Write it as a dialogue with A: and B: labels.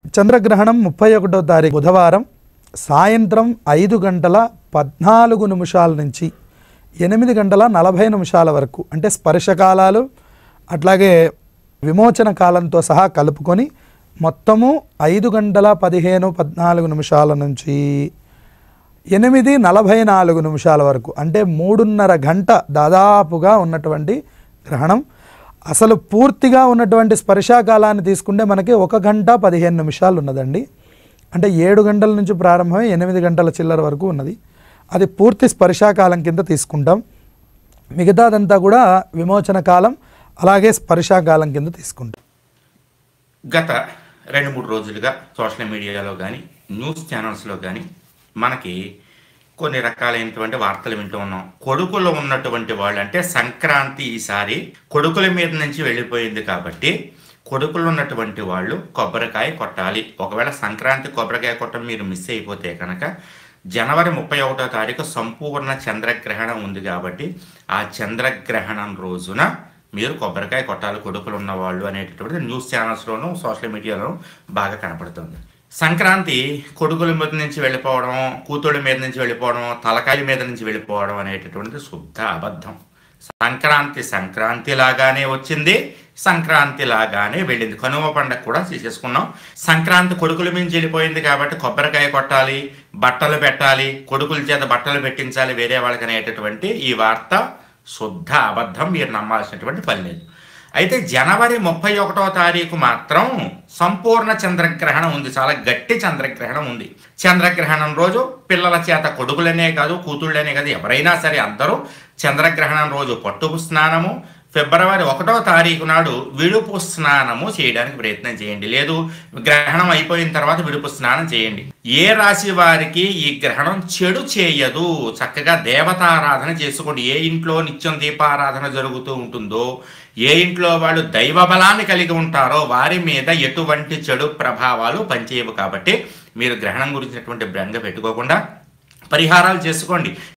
A: చంద్రగ్రహణం ముప్పై ఒకటో తారీఖు బుధవారం సాయంత్రం ఐదు గంటల పద్నాలుగు నిమిషాల నుంచి ఎనిమిది గంటల నలభై నిమిషాల వరకు అంటే స్పర్శకాలాలు అట్లాగే విమోచన కాలంతో సహా కలుపుకొని మొత్తము ఐదు గంటల పదిహేను పద్నాలుగు నిమిషాల నుంచి ఎనిమిది నలభై నాలుగు నిమిషాల వరకు అంటే మూడున్నర గంట దాదాపుగా ఉన్నటువంటి గ్రహణం అసలు పూర్తిగా ఉన్నటువంటి స్పర్శాకాలాన్ని తీసుకుంటే మనకి ఒక గంట పదిహేను నిమిషాలు ఉన్నదండి అంటే ఏడు గంటల నుంచి ప్రారంభమై ఎనిమిది గంటల చిల్లర వరకు ఉన్నది అది పూర్తి స్పర్శాకాలం కింద తీసుకుంటాం మిగతాదంతా కూడా విమోచన కాలం అలాగే స్పర్శాకాలం కింద తీసుకుంటాం
B: గత రెండు మూడు రోజులుగా సోషల్ మీడియాలో కానీ న్యూస్ ఛానల్స్లో కానీ మనకి కొన్ని రకాలైనటువంటి వార్తలు వింటూ ఉన్నాం కొడుకులు ఉన్నటువంటి వాళ్ళు అంటే సంక్రాంతి ఈసారి కొడుకుల మీద నుంచి వెళ్ళిపోయింది కాబట్టి కొడుకులు ఉన్నటువంటి వాళ్ళు కొబ్బరికాయ కొట్టాలి ఒకవేళ సంక్రాంతి కొబ్బరికాయ కొట్టడం మీరు మిస్ అయిపోతే కనుక జనవరి ముప్పై ఒకటో తారీఖు సంపూర్ణ చంద్రగ్రహణం ఉంది కాబట్టి ఆ చంద్రగ్రహణం రోజున మీరు కొబ్బరికాయ కొట్టాలి కొడుకులు ఉన్నవాళ్ళు అనేటటువంటి న్యూస్ ఛానల్స్లోనూ సోషల్ మీడియాలో బాగా కనపడుతుంది సంక్రాంతి కొడుకుల మీద నుంచి వెళ్ళిపోవడం కూతుళ్ళ మీద నుంచి వెళ్ళిపోవడం తలకాయ మీద నుంచి వెళ్ళిపోవడం అనేటటువంటిది శుద్ధ అబద్ధం సంక్రాంతి సంక్రాంతి లాగానే వచ్చింది సంక్రాంతి లాగానే వెళ్ళింది కనుమ పండగ కూడా చేసేసుకున్నాం సంక్రాంతి కొడుకుల మించి వెళ్ళిపోయింది కాబట్టి కొబ్బరికాయ కొట్టాలి బట్టలు పెట్టాలి కొడుకుల చేత బట్టలు పెట్టించాలి వేరే వాళ్ళకి అనేటటువంటి ఈ వార్త శుద్ధ అబద్ధం మీరు నమ్మాల్సినటువంటి పని లేదు అయితే జనవరి ముప్పై ఒకటో తారీఖు మాత్రం సంపూర్ణ చంద్రగ్రహణం ఉంది చాలా గట్టి చంద్రగ్రహణం ఉంది చంద్రగ్రహణం రోజు పిల్లల చేత కొడుకులనే కాదు కూతుళ్ళనే కాదు ఎవరైనా సరే అందరూ చంద్రగ్రహణం రోజు పట్టుపు స్నానము ఫిబ్రవరి ఒకటో తారీఖు నాడు విడుపు స్నానము చేయడానికి ప్రయత్నం చేయండి లేదు గ్రహణం అయిపోయిన తర్వాత విడుపు స్నానం చేయండి ఏ రాశి వారికి ఈ గ్రహణం చెడు చేయదు చక్కగా దేవతారాధన చేసుకోండి ఏ ఇంట్లో నిత్యం దీపారాధన జరుగుతూ ఉంటుందో ఏ ఇంట్లో వాళ్ళు దైవ బలాన్ని కలిగి ఉంటారో వారి మీద ఎటువంటి చెడు ప్రభావాలు పనిచేయవు కాబట్టి మీరు గ్రహణం గురించినటువంటి బెంగ పెట్టుకోకుండా పరిహారాలు చేసుకోండి